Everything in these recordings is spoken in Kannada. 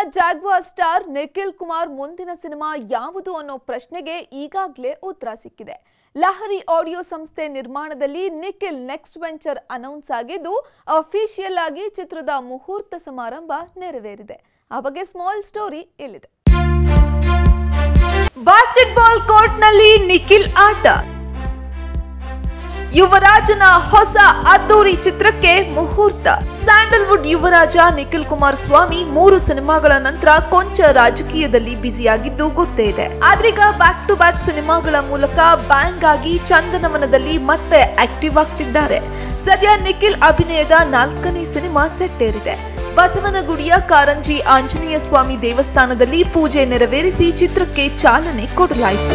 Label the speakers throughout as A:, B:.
A: ಜಾಗ್ವಾರ್ ಸ್ಟಾರ್ ನಿಖಿಲ್ ಕುಮಾರ್ ಮುಂದಿನ ಸಿನಿಮಾ ಯಾವುದು ಅನ್ನೋ ಪ್ರಶ್ನೆಗೆ ಈಗಾಗಲೇ ಉತ್ತರ ಸಿಕ್ಕಿದೆ ಲಹರಿ ಆಡಿಯೋ ಸಂಸ್ಥೆ ನಿರ್ಮಾಣದಲ್ಲಿ ನಿಖಿಲ್ ನೆಕ್ಸ್ಟ್ ವೆಂಚರ್ ಅನೌನ್ಸ್ ಆಗಿದ್ದು ಅಫಿಷಿಯಲ್ ಆಗಿ ಚಿತ್ರದ ಮುಹೂರ್ತ ಸಮಾರಂಭ ನೆರವೇರಿದೆ ಆ ಬಗ್ಗೆ ಸ್ಮಾಲ್ ಸ್ಟೋರಿ ಇಲ್ಲಿದೆ ಬಾಸ್ಕೆಟ್ಬಾಲ್ ಕೋರ್ಟ್ನಲ್ಲಿ ನಿಖಿಲ್ ಆಟ ಯುವರಾಜನ ಹೊಸ ಅದ್ದೂರಿ ಚಿತ್ರಕ್ಕೆ ಮುಹೂರ್ತ ಸ್ಯಾಂಡಲ್ವುಡ್ ಯುವರಾಜ ನಿಖಿಲ್ ಕುಮಾರ್ ಸ್ವಾಮಿ ಮೂರು ಸಿನಿಮಾಗಳ ನಂತರ ಕೊಂಚ ರಾಜಕೀಯದಲ್ಲಿ ಬ್ಯುಸಿಯಾಗಿದ್ದು ಗೊತ್ತೇ ಇದೆ ಆದ್ರೀಗ ಬ್ಯಾಕ್ ಟು ಬ್ಯಾಕ್ ಸಿನಿಮಾಗಳ ಮೂಲಕ ಬ್ಯಾಂಗ್ ಆಗಿ ಚಂದನವನದಲ್ಲಿ ಮತ್ತೆ ಆಕ್ಟಿವ್ ಆಗ್ತಿದ್ದಾರೆ ಸದ್ಯ ನಿಖಿಲ್ ಅಭಿನಯದ ನಾಲ್ಕನೇ ಸಿನಿಮಾ ಸೆಟ್ಟೇರಿದೆ ಬಸವನಗುಡಿಯ ಕಾರಂಜಿ ಆಂಜನೇಯ ಸ್ವಾಮಿ ದೇವಸ್ಥಾನದಲ್ಲಿ ಪೂಜೆ ನೆರವೇರಿಸಿ ಚಿತ್ರಕ್ಕೆ ಚಾಲನೆ ಕೊಡಲಾಯಿತು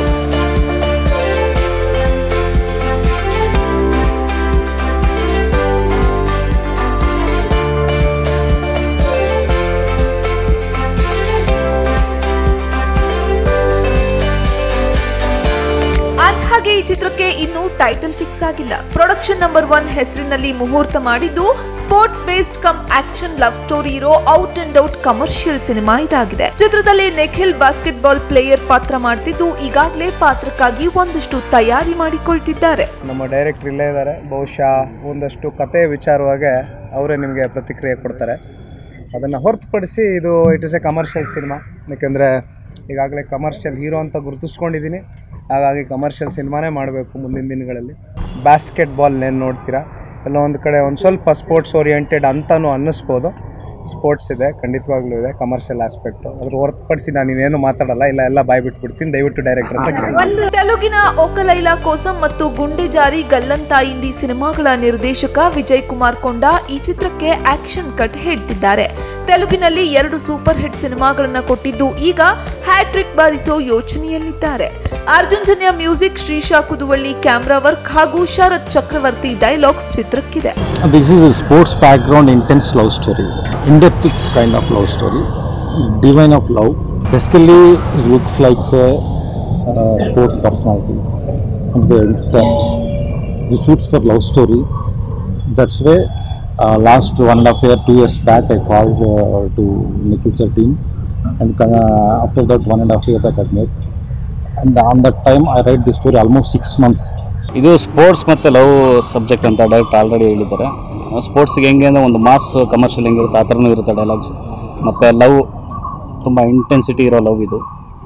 A: ಅಂದ್ಹಾಗೆ ಈ ಚಿತ್ರಕ್ಕೆ ಇನ್ನೂ ಟೈಟಲ್ ಫಿಕ್ಸ್ ಆಗಿಲ್ಲ ಪ್ರೊಡಕ್ಷನ್ ನಂಬರ್ ಒನ್ ಹೆಸರಿನಲ್ಲಿ ಮುಹೂರ್ತ ಮಾಡಿದ್ದು sports based cum action love story ಇರೋ out and out commercial cinema ಇದಾಗಿದೆ ಚಿತ್ರದಲ್ಲಿ ನಿಖಿಲ್ ಬಾಸ್ಕೆಟ್ಬಾಲ್ ಪ್ಲೇಯರ್ ಪಾತ್ರ ಮಾಡ್ತಿದ್ದು ಈಗಾಗಲೇ ಪಾತ್ರಕ್ಕಾಗಿ ಒಂದಷ್ಟು ತಯಾರಿ ಮಾಡಿಕೊಳ್ತಿದ್ದಾರೆ
B: ನಮ್ಮ ಡೈರೆಕ್ಟ್ರ್ ಇಲ್ಲೇ ಇದ್ದಾರೆ ಬಹುಶಃ ಒಂದಷ್ಟು ಕತೆ ವಿಚಾರವಾಗಿ ಅವರೇ ನಿಮಗೆ ಪ್ರತಿಕ್ರಿಯೆ ಕೊಡ್ತಾರೆ ಅದನ್ನು ಹೊರತುಪಡಿಸಿ ಇದು it is a commercial cinema ಯಾಕೆಂದರೆ ಈಗಾಗಲೇ ಕಮರ್ಷಿಯಲ್ ಹೀರೋ ಅಂತ ಗುರುತಿಸ್ಕೊಂಡಿದ್ದೀನಿ ಹಾಗಾಗಿ ಕಮರ್ಷಿಯಲ್ ಸಿನಿಮಾನೇ ಮಾಡಬೇಕು ಮುಂದಿನ ದಿನಗಳಲ್ಲಿ ಬಾಸ್ಕೆಟ್ ಬಾಲ್ನೇನು ನೋಡ್ತೀರಾ ಎಲ್ಲ ಒಂದು ಕಡೆ ಒಂದು ಸ್ವಲ್ಪ ಸ್ಪೋರ್ಟ್ಸ್ ಓರಿಯೆಂಟೆಡ್ ಅಂತಲೂ ಅನ್ನಿಸ್ಬೋದು ಸ್ಪೋರ್ಟ್ಸ್ ಇದೆ ಖಂಡಿತವಾಗ್ಲೂ ಇದೆ ಕಮರ್ಷಿಯಲ್ ಆಸ್ಪೆಕ್ಟು ಅದ್ರ ಹೊರತುಪಡಿಸಿ ನಾನು ಇನ್ನೇನು ಮಾತಾಡಲ್ಲ ಇಲ್ಲ ಎಲ್ಲ ಬಾಯ್ ಬಿಟ್ಬಿಡ್ತೀನಿ ದಯವಿಟ್ಟು ಡೈರೆಕ್ಟರ್ ಅಂತ ಕೇಳಿ
A: ತೆಲುಗಿನ ಒಕಲೈಲಾ ಕೋಸಂ ಮತ್ತು ಗುಂಡೆ ಜಾರಿ ಗಲ್ಲಂತಾಯಿಂದಿ ಸಿನಿಮಾಗಳ ನಿರ್ದೇಶಕ ವಿಜಯ್ ಕುಮಾರ್ ಕೊಂಡ ಈ ಚಿತ್ರಕ್ಕೆ ಆಕ್ಷನ್ ಕಟ್ ಹೇಳ್ತಿದ್ದಾರೆ ತೆಲುಗಿನಲ್ಲಿ ಎರಡು ಸೂಪರ್ ಹಿಟ್ ಸಿನಿಮಾಗಳನ್ನ ಕೊಟ್ಟಿದ್ದು ಈಗ ಹ್ಯಾಟ್ರಿಕ್ ಬಾರಿಸೋ ಯೋಚನೆಯಲ್ಲಿದ್ದಾರೆ Arjun Janya music Shreesha Kuduvalli camera work ಹಾಗೂ ಶರತ್ ಚಕ್ರವರ್ತಿ ಡೈಲಾಗ್ಸ್ ಚಿತ್ರಕ್ಕಿದೆ
C: This is a sports background intense love story, in-depth kind of love story, divine of love. Basically, it looks like a uh, sports personality and the youngster. He shoots for love story. That's why uh, last one and a half year, two years back, I called uh, to Nikhil sir team, and uh, after that one and a half year back I met. And on that time, I write the story almost six months.
D: ಇದು ಸ್ಪೋರ್ಟ್ಸ್ ಮತ್ತು ಲವ್ ಸಬ್ಜೆಕ್ಟ್ ಅಂತ ಡೈರೆಕ್ಟ್ ಆಲ್ರೆಡಿ ಹೇಳಿದ್ದಾರೆ ಸ್ಪೋರ್ಟ್ಸ್ಗೆ ಹೆಂಗೆ ಅಂದರೆ ಒಂದು ಮಾಸ್ ಕಮರ್ಷಿಯಲ್ ಹೆಂಗಿರುತ್ತೆ ಆ ಥರನೂ ಇರುತ್ತೆ ಡೈಲಾಗ್ಸ್ ಮತ್ತು ಲವ್ ತುಂಬ ಇಂಟೆನ್ಸಿಟಿ ಇರೋ ಲವ್ ಇದು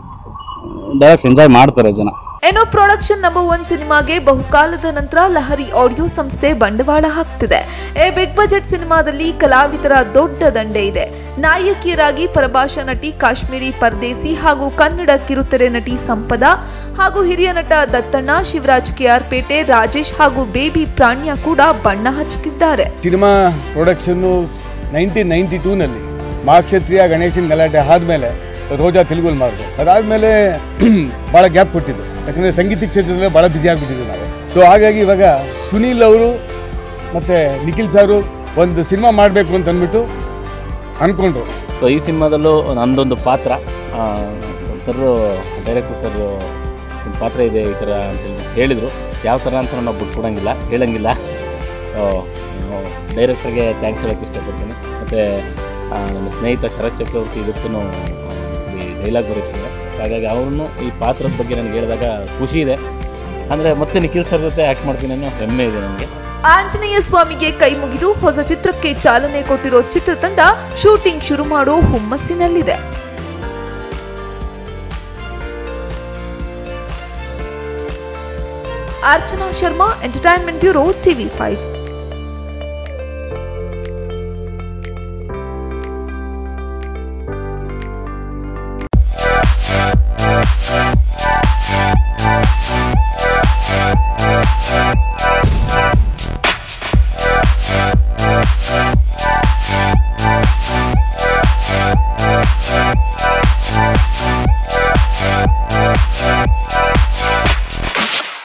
D: ಡೈಲಾಗ್ಸ್ ಎಂಜಾಯ್ ಮಾಡ್ತಾರೆ ಜನ
A: ಇನ್ನು ಪ್ರೊಡಕ್ಷನ್ ನಂಬರ್ ಒನ್ ಸಿನಿಮಾಗೆ ಬಹುಕಾಲದ ನಂತರ ಲಹರಿ ಆಡಿಯೋ ಸಂಸ್ಥೆ ಬಂಡವಾಳ ಹಾಕ್ತಿದೆ ಎ ಬಿಗ್ ಬಜೆಟ್ ಸಿನಿಮಾದಲ್ಲಿ ಕಲಾವಿದರ ದೊಡ್ಡ ದಂಡೆ ಇದೆ ನಾಯಕಿಯರಾಗಿ ಪರಭಾಷಾ ನಟಿ ಕಾಶ್ಮೀರಿ ಪರ್ದೇಸಿ ಹಾಗೂ ಕನ್ನಡ ಕಿರುತೆರೆ ನಟಿ ಸಂಪದ ಹಾಗೂ ಹಿರಿಯ ನಟ ದತ್ತಣ್ಣ ಶಿವರಾಜ್ ಕೆಆರ್ ಪೇಟೆ ರಾಜೇಶ್ ಹಾಗೂ ಬೇಬಿ ಪ್ರಾಣ್ಯ ಕೂಡ ಬಣ್ಣ ಹಚ್ಚುತ್ತಿದ್ದಾರೆ
E: ಸಿನಿಮಾ ಪ್ರೊಡಕ್ಷನ್ನು ನೈನ್ಟೀನ್ ನೈಂಟಿ ಟೂನಲ್ಲಿ ಮಹಾಕ್ಷತ್ರಿಯ ಗಣೇಶನ್ ಗಲಾಟೆ ಆದಮೇಲೆ ರೋಜಾ ತೆಲುಗಲ್ಲಿ ಮಾಡಿದೆ ಅದಾದಮೇಲೆ ಭಾಳ ಗ್ಯಾಪ್ ಕೊಟ್ಟಿದ್ದು ಯಾಕಂದರೆ ಸಂಗೀತ ಕ್ಷೇತ್ರದಲ್ಲೇ ಭಾಳ ಬ್ಯುಸಿ ಆಗಿಬಿಟ್ಟಿದ್ವಿ ನಾವು ಸೊ ಹಾಗಾಗಿ ಇವಾಗ ಸುನೀಲ್ ಅವರು ಮತ್ತು ನಿಖಿಲ್ ಸಾರು ಒಂದು ಸಿನಿಮಾ ಮಾಡಬೇಕು ಅಂತ ಅಂದ್ಬಿಟ್ಟು ಅಂದ್ಕೊಂಡ್ರು
D: ಸೊ ಈ ಸಿನಿಮಾದಲ್ಲೂ ನಂದೊಂದು ಪಾತ್ರ ಸರ್ ಡೈರೆಕ್ಟರ್ ಸರ್ ಒಂದು ಪಾತ್ರ ಇದೆ ಈ ಥರ ಅಂತೇಳಿ ಹೇಳಿದರು ಯಾವ ಥರ ಅಂತ ನಾವು ಬಿಟ್ಕೊಡಂಗಿಲ್ಲ ಹೇಳಂಗಿಲ್ಲ ಸೊ ಡೈರೆಕ್ಟರ್ಗೆ ಥ್ಯಾಂಕ್ಸ್ ಹೇಳೋಕ್ಕೆ ಇಷ್ಟಪಡ್ತೀನಿ ಮತ್ತು ನಮ್ಮ ಸ್ನೇಹಿತ ಶರತ್ ಚಕ್ರವರ್ತಿ ಇದಕ್ಕೂ ಡೈಲಾಗ್ ಬರೀತಾರೆ ಸೊ ಹಾಗಾಗಿ ಅವ್ರನ್ನು ಈ ಪಾತ್ರದ ಬಗ್ಗೆ ನನಗೆ ಹೇಳಿದಾಗ ಖುಷಿ ಇದೆ ಅಂದರೆ ಮತ್ತೆ ನಿಖಿಲ್ ಸರ್ ಜೊತೆ ಆ್ಯಕ್ಟ್ ಮಾಡ್ತೀನಿ ಅನ್ನೋ ಹೆಮ್ಮೆ ಇದೆ ನನಗೆ
A: ಆಂಜನೇಯ ಸ್ವಾಮಿಗೆ ಕೈ ಮುಗಿದು ಹೊಸ ಚಿತ್ರಕ್ಕೆ ಚಾಲನೆ ಕೊಟ್ಟಿರೋ ಚಿತ್ರತಂಡ ಶೂಟಿಂಗ್ ಶುರು ಮಾಡೋ ಹುಮ್ಮಸ್ಸಿನಲ್ಲಿದೆ Archana Sharma entertainment bureau TV five